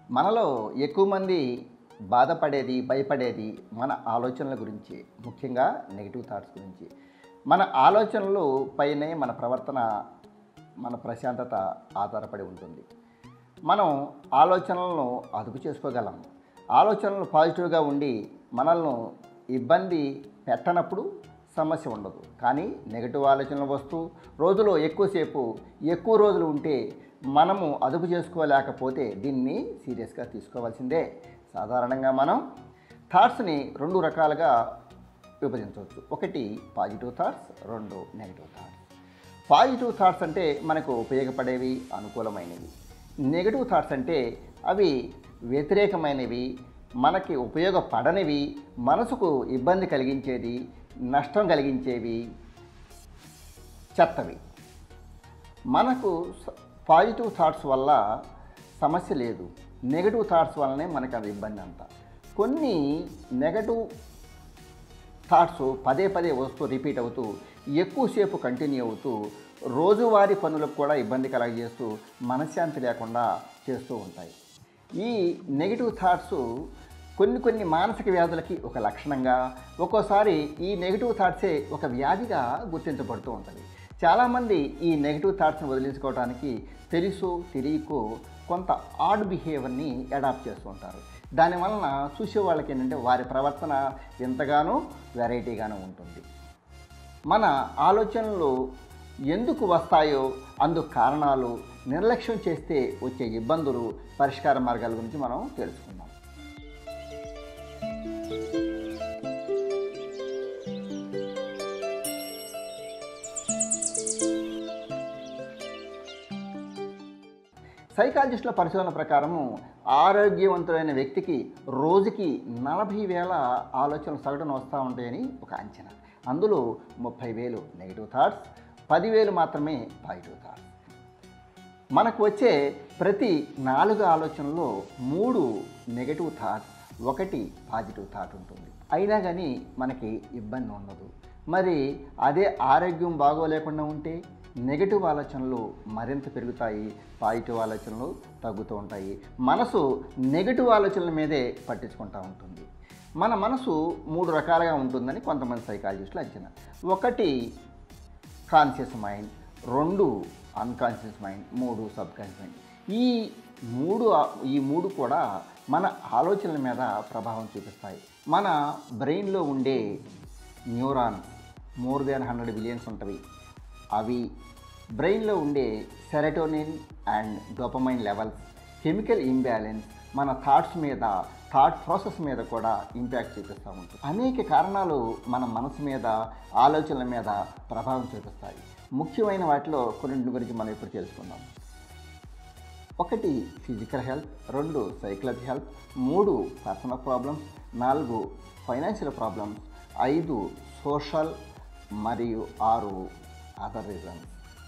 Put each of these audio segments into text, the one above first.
మనలో ఎక్కువ మంది బాధపడేది భయపడేది మన ఆలోచనల గురించి ముఖ్యంగా నెగిటివ్ థాట్స్ గురించి మన ఆలోచనలు పైనే మన ప్రవర్తన మన ప్రశాంతత ఆధారపడి ఉంటుంది మనం ఆలోచనలను అదుపు చేసుకోగలం ఆలోచనలు పాజిటివ్గా ఉండి మనల్ని ఇబ్బంది పెట్టనప్పుడు సమస్య ఉండదు కానీ నెగటివ్ ఆలోచనలు వస్తూ రోజులో ఎక్కువసేపు ఎక్కువ రోజులు ఉంటే మనము అదుపు చేసుకోలేకపోతే దీన్ని సీరియస్గా తీసుకోవాల్సిందే సాధారణంగా మనం థాట్స్ని రెండు రకాలుగా విభజించవచ్చు ఒకటి పాజిటివ్ థాట్స్ రెండు నెగిటివ్ థాట్స్ పాజిటివ్ థాట్స్ అంటే మనకు ఉపయోగపడేవి అనుకూలమైనవి నెగిటివ్ థాట్స్ అంటే అవి వ్యతిరేకమైనవి మనకి ఉపయోగపడనివి మనసుకు ఇబ్బంది కలిగించేది నష్టం కలిగించేవి చెత్తవి మనకు స- పాజిటివ్ థాట్స్ వల్ల సమస్య లేదు నెగటివ్ థాట్స్ వల్లనే మనకు అది ఇబ్బంది అంతా కొన్ని నెగటివ్ థాట్స్ పదే పదే వస్తూ రిపీట్ అవుతూ ఎక్కువసేపు కంటిన్యూ అవుతూ రోజువారీ పనులకు కూడా ఇబ్బంది కలగజేస్తూ మనశ్శాంతి లేకుండా చేస్తూ ఉంటాయి ఈ నెగిటివ్ థాట్స్ కొన్ని కొన్ని మానసిక వ్యాధులకి ఒక లక్షణంగా ఒక్కోసారి ఈ నెగిటివ్ థాట్సే ఒక వ్యాధిగా గుర్తించబడుతూ ఉంటుంది చాలామంది ఈ నెగిటివ్ థాట్స్ని వదిలించుకోవడానికి తెలుసు తెలియకు కొంత ఆడ్ బిహేవియర్ని అడాప్ట్ చేస్తూ ఉంటారు దానివలన చూసే వాళ్ళకి ఏంటంటే వారి ప్రవర్తన ఎంతగానో వెరైటీగానే ఉంటుంది మన ఆలోచనలు ఎందుకు వస్తాయో అందుకు కారణాలు నిర్లక్ష్యం చేస్తే వచ్చే ఇబ్బందులు పరిష్కార మార్గాల గురించి మనం తెలుసుకుందాం సైకాలజిస్టుల పరిశోధన ప్రకారము ఆరోగ్యవంతులైన వ్యక్తికి రోజుకి నలభై వేల ఆలోచనలు సగటున వస్తూ ఉంటాయని ఒక అంచనా అందులో ముప్పై వేలు నెగిటివ్ థాట్స్ పదివేలు మాత్రమే పాజిటివ్ థాట్స్ మనకు వచ్చే ప్రతి నాలుగు ఆలోచనలో మూడు నెగటివ్ థాట్ ఒకటి పాజిటివ్ థాట్ ఉంటుంది అయినా కానీ మనకి ఇబ్బంది ఉండదు మరి అదే ఆరోగ్యం బాగోలేకుండా ఉంటే నెగటివ్ ఆలోచనలు మరింత పెరుగుతాయి పాజిటివ్ ఆలోచనలు తగ్గుతూ ఉంటాయి మనసు నెగటివ్ ఆలోచనల మీదే పట్టించుకుంటూ ఉంటుంది మన మనసు మూడు రకాలుగా ఉంటుందని కొంతమంది సైకాలజిస్టులు అంచనా ఒకటి కాన్షియస్ మైండ్ రెండు అన్కాన్షియస్ మైండ్ మూడు సబ్ కాన్షియస్ మైండ్ ఈ మూడు ఈ మూడు కూడా మన ఆలోచనల మీద ప్రభావం చూపిస్తాయి మన బ్రెయిన్లో ఉండే neurons more than hundred billions ఉంటవి అవి బ్రెయిన్లో ఉండే serotonin and dopamine levels chemical imbalance మన థాట్స్ మీద థాట్ ప్రాసెస్ మీద కూడా ఇంపాక్ట్ చూపిస్తూ ఉంటుంది అనేక కారణాలు మన మనసు మీద ఆలోచనల మీద ప్రభావం చూపిస్తాయి ముఖ్యమైన వాటిలో కొన్నింటి గురించి మనం ఇప్పుడు తెలుసుకుందాం ఒకటి ఫిజికల్ హెల్త్ రెండు సైకలాజీ హెల్త్ మూడు పర్సనల్ ప్రాబ్లమ్స్ నాలుగు ఫైనాన్షియల్ ప్రాబ్లమ్స్ ఐదు సోషల్ మరియు ఆరు అదర్ రీజన్స్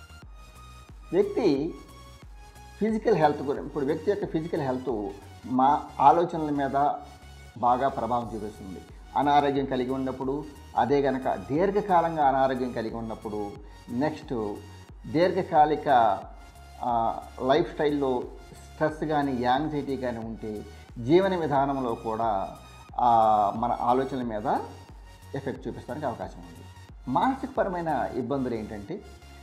వ్యక్తి ఫిజికల్ హెల్త్ గురించి ఇప్పుడు వ్యక్తి యొక్క ఫిజికల్ హెల్త్ మా ఆలోచనల మీద బాగా ప్రభావం చూపిస్తుంది అనారోగ్యం కలిగి ఉన్నప్పుడు అదే గనక దీర్ఘకాలంగా అనారోగ్యం కలిగి ఉన్నప్పుడు నెక్స్ట్ దీర్ఘకాలిక ఆ, లైఫ్ స్టైల్లో స్ట్రెస్ కానీ యాంగ్జైటీ కానీ ఉంటే జీవన విధానంలో కూడా ఆ, మన ఆలోచనల మీద ఎఫెక్ట్ చూపిస్తానికి అవకాశం ఉంది మానసికపరమైన ఇబ్బందులు ఏంటంటే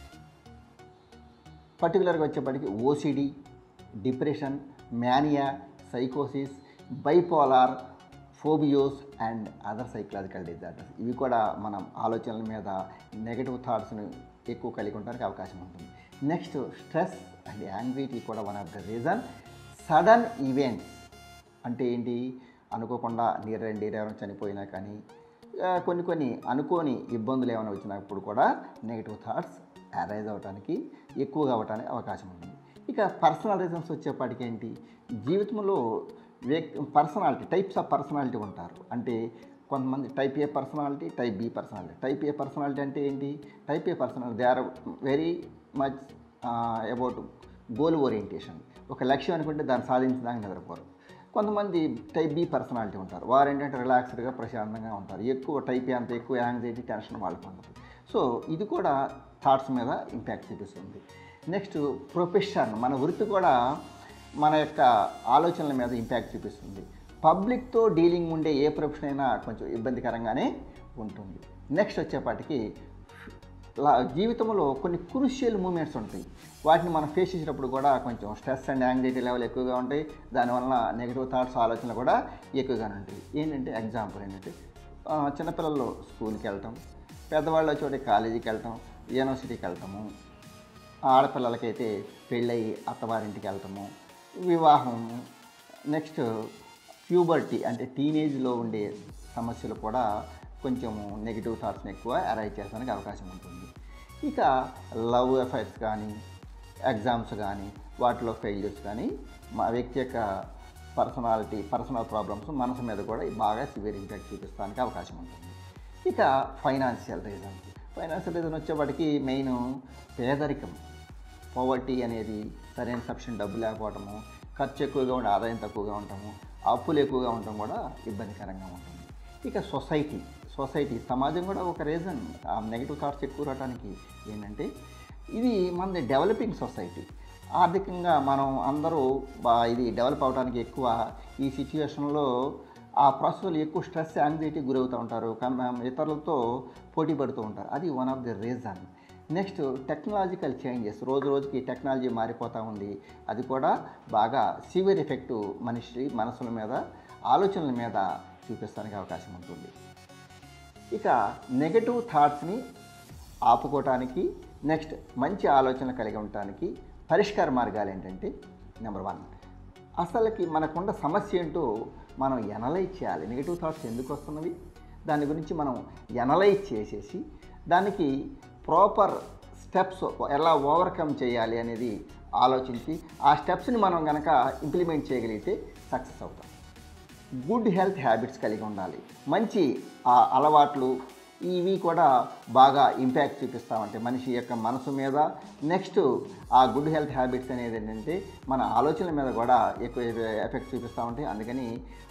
పర్టికులర్గా వచ్చేప్పటికి ఓసిడి డిప్రెషన్ మ్యానియా సైకోసిస్ bipolar phobias and other psychological disorders ఇవి కూడా మనం ఆలోచనల మీద నెగటివ్ థాట్స్ని ఎక్కువ కలిగి ఉండడానికి అవకాశం ఉంటుంది నెక్స్ట్ స్ట్రెస్ అండ్ యాంగ్జైటీ కూడా one of the reason sudden events అంటే ఏంటి అనుకోకుండా నీరెండి ఎవరైనా చనిపోయినా కానీ ఆ, కొన్ని కొన్ని అనుకోని ఇబ్బందులు ఏమైనా వచ్చినప్పుడు కూడా నెగిటివ్ థాట్స్ అరైజ్ అవ్వడానికి ఎక్కువగా అవ్వడానికి అవకాశం ఉంటుంది ఇక పర్సనల్ రీజన్స్ వచ్చేప్పటికి ఏంటి జీవితంలో వ్యక్తి పర్సనాలిటీ టైప్స్ ఆఫ్ పర్సనాలిటీ ఉంటారు అంటే కొంతమంది type A personality type B personality type A personality అంటే ఏంటి type A personality they are very much about goal orientation ఒక లక్ష్యం అనుకుంటే దాన్ని సాధించడానికి నిద్రపోరు కొంతమంది టైప్ బి పర్సనాలిటీ ఉంటారు వారు ఏంటంటే రిలాక్స్డ్గా ప్రశాంతంగా ఉంటారు ఎక్కువ టైప్ ఏ అంత ఎక్కువ యాంగ్జైటీ టెన్షన్ వాళ్ళకు ఉండదు సో ఇది కూడా థాట్స్ మీద ఇంపాక్ట్ చూపిస్తుంది నెక్స్ట్ ప్రొఫెషన్ మన వృత్తి కూడా మన యొక్క ఆలోచనల మీద ఇంపాక్ట్ చూపిస్తుంది పబ్లిక్తో డీలింగ్ ఉండే ఏ ప్రొఫెషన్ అయినా కొంచెం ఇబ్బందికరంగానే ఉంటుంది నెక్స్ట్ వచ్చేపాటికి లా- జీవితంలో కొన్ని క్రూషియల్ మూమెంట్స్ ఉంటాయి వాటిని మనం ఫేస్ చేసేటప్పుడు కూడా కొంచెం స్ట్రెస్ అండ్ యాంగ్జైటీ లెవెల్ ఎక్కువగా ఉంటాయి దానివల్ల నెగిటివ్ థాట్స్ ఆలోచనలు కూడా ఎక్కువగానే ఉంటాయి ఏంటంటే ఎగ్జాంపుల్ ఏంటంటే ఆ, చిన్నపిల్లలు స్కూల్కి వెళ్ళటం పెద్దవాళ్ళు చోటి కాలేజీకి వెళ్ళటం యూనివర్సిటీకి వెళ్తాము ఆడపిల్లలకైతే పెళ్ళయి అత్తవారింటికి వెళ్తాము వివాహం నెక్స్ట్ ప్యూబర్టీ అంటే టీనేజ్లో ఉండే సమస్యలు కూడా కొంచెం నెగిటివ్ థాట్స్ని ఎక్కువ అరైజ్ చేసడానికి అవకాశం ఉంటుంది ఇక లవ్ అఫైర్స్ కానీ ఎగ్జామ్స్ కానీ వాటిలో ఫెయిల్యూర్స్ కానీ మా వ్యక్తి యొక్క పర్సనాలిటీ పర్సనల్ ప్రాబ్లమ్స్ మనసు మీద కూడా బాగా సివియర్ ఇంపాక్ట్ చూపిస్తానికి అవకాశం ఉంటుంది ఇక ఫైనాన్షియల్ రీజన్స్ ఫైనాన్షియల్ రీజన్ వచ్చేవాటికి మెయిన్ పేదరికం పవర్టీ అనేది సరైన సఫిషియెంట్ డబ్బు లేకపోవటము ఖర్చు ఎక్కువగా ఉండి ఆదాయం తక్కువగా ఉండటము అప్పులు ఎక్కువగా ఉండటం కూడా ఇబ్బందికరంగా ఉంటుంది ఇక సొసైటీ సొసైటీ సమాజం కూడా ఒక రీజన్ ఆ నెగిటివ్ థాట్స్ ఎక్కువ రావడానికి ఏంటంటే ఇది మనది డెవలపింగ్ సొసైటీ ఆర్థికంగా మనం అందరూ బా ఇది డెవలప్ అవడానికి ఎక్కువ ఈ సిచ్యువేషన్లో ఆ ప్రాసెస్లో ఎక్కువ స్ట్రెస్ యాంగ్జైటీ గురవుతూ ఉంటారు కం- ఇతరులతో పోటీ పడుతూ ఉంటారు అది one of the reason next technological changes రోజు రోజుకి టెక్నాలజీ మారిపోతూ ఉంది అది కూడా బాగా సివియర్ ఎఫెక్ట్ మనిషి మనసుల మీద ఆలోచనల మీద చూపిస్తానికి అవకాశం ఉంటుంది ఇక నెగటివ్ థాట్స్ని ఆపుకోవటానికి నెక్స్ట్ మంచి ఆలోచనలు కలిగి ఉండటానికి పరిష్కార మార్గాలు ఏంటంటే నెంబర్ వన్ అసలుకి మనకున్న సమస్య ఏంటో మనం ఎనలైజ్ చేయాలి నెగిటివ్ థాట్స్ ఎందుకు వస్తున్నవి దాని గురించి మనం ఎనలైజ్ చేసేసి దానికి ప్రాపర్ స్టెప్స్ ఎలా ఓవర్కమ్ చేయాలి అనేది ఆలోచించి ఆ స్టెప్స్ని మనం కనుక ఇంప్లిమెంట్ చేయగలిగితే సక్సెస్ అవుతాం గుడ్ హెల్త్ హ్యాబిట్స్ కలిగి ఉండాలి మంచి ఆ అలవాట్లు ఇవి కూడా బాగా ఇంపాక్ట్ చూపిస్తూ ఉంటాయి మనిషి యొక్క మనసు మీద నెక్స్ట్ ఆ గుడ్ హెల్త్ హ్యాబిట్స్ అనేది ఏంటంటే మన ఆలోచనల మీద కూడా ఎక్కువ ఎఫెక్ట్ చూపిస్తూ ఉంటాయి అందుకని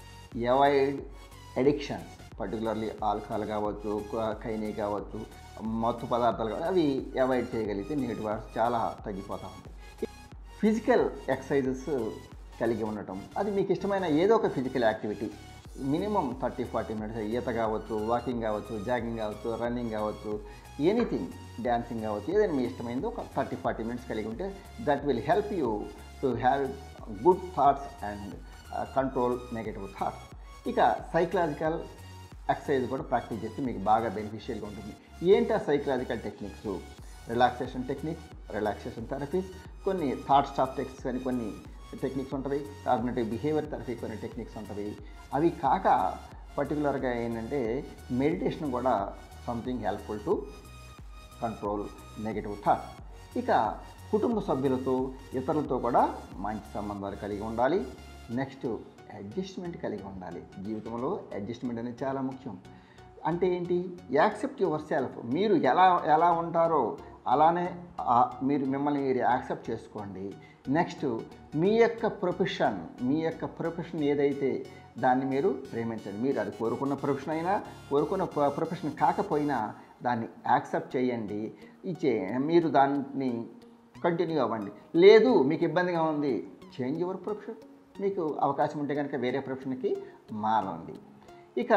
అవాయిడ్ అడిక్షన్స్ పర్టికులర్లీ ఆల్కహాల్ కావచ్చు కైనీ కావచ్చు మత్తు పదార్థాలు కావచ్చు అవి అవాయిడ్ చేయగలిగితే నెగిటివ్ వర్డ్స్ చాలా తగ్గిపోతూ ఉంటాయి ఫిజికల్ ఎక్సర్సైజెస్ కలిగి ఉండటం అది మీకు ఇష్టమైన ఏదో ఒక physical activity minimum thirty forty minutes ఈత కావచ్చు వాకింగ్ కావచ్చు జాగింగ్ కావచ్చు రన్నింగ్ కావచ్చు ఎనీథింగ్ డ్యాన్సింగ్ కావచ్చు ఏదైనా మీ ఇష్టమైంది ఒక థర్టీ ఫార్టీ మినిట్స్ కలిగి ఉంటే that will help you to have good thoughts and control negative thoughts ఇక సైకలాజికల్ ఎక్సర్సైజ్ కూడా ప్రాక్టీస్ చేస్తే మీకు బాగా బెనిఫిషియల్గా ఉంటుంది ఏంటి ఆ psychological techniques relaxation techniques relaxation therapies కొన్ని థాట్ స్టాప్ టెక్నిక్స్ అని కొన్ని టెక్నిక్స్ ఉంటాయి కాగ్నేటివ్ బిహేవియర్ థెరపీ కొన్ని టెక్నిక్స్ ఉంటాయి అవి కాక పర్టికులర్గా ఏంటంటే మెడిటేషన్ కూడా something helpful to control negative thoughts ఇక కుటుంబ సభ్యులతో ఇతరులతో కూడా మంచి సంబంధాలు కలిగి ఉండాలి నెక్స్ట్ అడ్జస్ట్మెంట్ కలిగి ఉండాలి జీవితంలో అడ్జస్ట్మెంట్ అనేది చాలా ముఖ్యం అంటే ఏంటి యాక్సెప్ట్ యువర్ సెల్ఫ్ మీరు ఎలా ఎలా ఉంటారో అలానే ఆ మీరు మిమ్మల్ని మీరు యాక్సెప్ట్ చేసుకోండి నెక్స్ట్ మీ యొక్క ప్రొఫెషన్ మీ యొక్క ప్రొఫెషన్ ఏదైతే దాన్ని మీరు ప్రేమించండి మీరు అది కోరుకున్న ప్రొఫెషన్ అయినా కోరుకున్న ప్ర- ప్రొఫెషన్ కాకపోయినా దాన్ని యాక్సెప్ట్ చేయండి ఇచ్చే మీరు దాన్ని కంటిన్యూ అవ్వండి లేదు మీకు ఇబ్బందిగా ఉంది చేంజ్ యువర్ ప్రొఫెషన్ మీకు అవకాశం ఉంటే కనుక వేరే ప్రొఫెషన్కి మారండి ఇక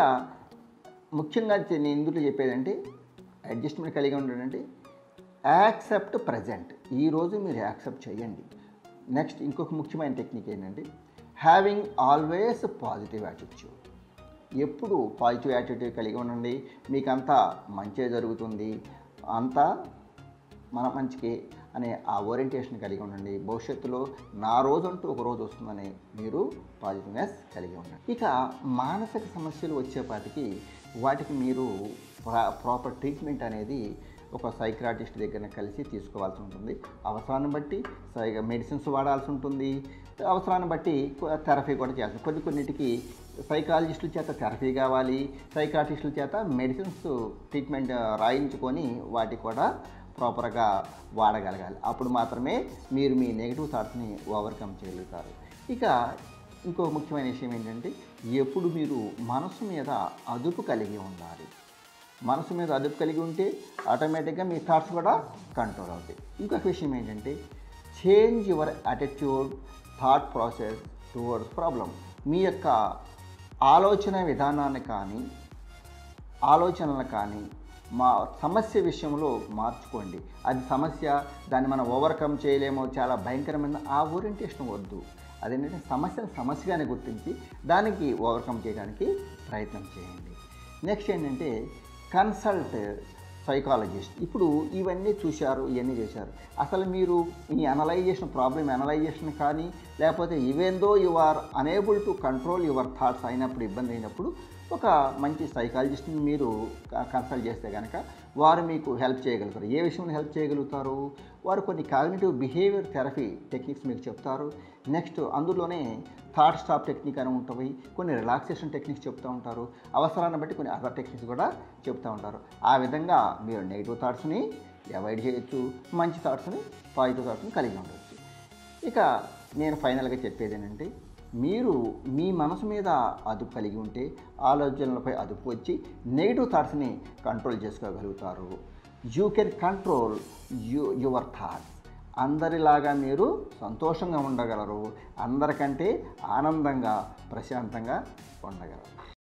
ముఖ్యంగా చె- నేను ఇందులో చెప్పేదంటే అడ్జస్ట్మెంట్ కలిగి ఉండడంటే యాక్సెప్ట్ ప్రజెంట్ ఈరోజు మీరు యాక్సెప్ట్ చేయండి నెక్స్ట్ ఇంకొక ముఖ్యమైన టెక్నిక్ ఏంటంటే హ్యావింగ్ ఆల్వేస్ పాజిటివ్ యాటిట్యూడ్ ఎప్పుడు పాజిటివ్ యాటిట్యూడ్ కలిగి ఉండండి మీకు అంతా మంచే జరుగుతుంది అంతా మన మంచికి అనే ఆ ఓరియంటేషన్ కలిగి ఉండండి భవిష్యత్తులో నా రోజు అంటూ ఒక రోజు వస్తుందని మీరు పాజిటివ్నెస్ కలిగి ఉండండి ఇక మానసిక సమస్యలు వచ్చేపాటికి వాటికి మీరు ప్రా- ప్రాపర్ ట్రీట్మెంట్ అనేది ఒక సైక్రాటిస్ట్ దగ్గర కలిసి తీసుకోవాల్సి ఉంటుంది అవసరాన్ని బట్టి సై మెడిసిన్స్ వాడాల్సి ఉంటుంది అవసరాన్ని బట్టి థెరపీ కూడా చేయాల్సి కొన్ని కొన్నిటికి సైకాలజిస్టుల చేత థెరపీ కావాలి సైకాట్రిస్టుల చేత మెడిసిన్స్ ట్రీట్మెంట్ రాయించుకొని వాటి కూడా ప్రాపర్గా వాడగలగాలి అప్పుడు మాత్రమే మీరు మీ నెగిటివ్ థాట్స్ని ఓవర్కమ్ చేయగలుగుతారు ఇక ఇంకో ముఖ్యమైన విషయం ఏంటంటే ఎప్పుడు మీరు మనసు మీద అదుపు కలిగి ఉండాలి మనసు మీద అదుపు కలిగి ఉంటే ఆటోమేటిక్గా మీ థాట్స్ కూడా కంట్రోల్ అవుతాయి ఇంకొక విషయం ఏంటంటే change your attitude thought process towards problem మీ యొక్క ఆలోచన విధానాన్ని కానీ ఆలోచనలు కానీ మా సమస్య విషయంలో మార్చుకోండి అది సమస్య దాన్ని మనం ఓవర్కమ్ చేయలేమో చాలా భయంకరమైన ఆ ఓరియంటేషన్ వద్దు అదేంటంటే సమస్యను సమస్యగానే గుర్తించి దానికి ఓవర్కమ్ చేయడానికి ప్రయత్నం చేయండి నెక్స్ట్ ఏంటంటే కన్సల్ట్ సైకాలజిస్ట్ ఇప్పుడు ఇవన్నీ చూశారు ఇవన్నీ చేశారు అసలు మీరు ఈ అనలైజేషన్ ప్రాబ్లమ్ అనలైజేషన్ కానీ లేకపోతే even though you are unable to control your thoughts అయినప్పుడు ఇబ్బంది అయినప్పుడు ఒక మంచి సైకాలజిస్ట్ని మీరు కన్సల్ట్ చేస్తే కనుక వారు మీకు హెల్ప్ చేయగలుగుతారు ఏ విషయంలో హెల్ప్ చేయగలుగుతారు వారు కొన్ని కాగ్నిటివ్ బిహేవియర్ థెరపీ టెక్నిక్స్ మీకు చెప్తారు నెక్స్ట్ అందులోనే థాట్ స్టాప్ టెక్నిక్ అని ఉంటుంది కొన్ని రిలాక్సేషన్ టెక్నిక్స్ చెప్తూ ఉంటారు అవసరాన్ని బట్టి కొన్ని అదర్ టెక్నిక్స్ కూడా చెప్తూ ఉంటారు ఆ విధంగా మీరు నెగిటివ్ థాట్స్ని అవాయిడ్ చేయొచ్చు మంచి థాట్స్ని పాజిటివ్ థాట్స్ని కలిగి ఉండవచ్చు ఇక నేను ఫైనల్గా చెప్పేది ఏంటంటే మీరు మీ మనసు మీద అదుపు కలిగి ఉంటే ఆలోచనలపై అదుపు వచ్చి నెగిటివ్ థాట్స్ని కంట్రోల్ చేసుకోగలుగుతారు you can control you your thoughts అందరిలాగా మీరు సంతోషంగా ఉండగలరు అందరికంటే ఆనందంగా ప్రశాంతంగా ఉండగలరు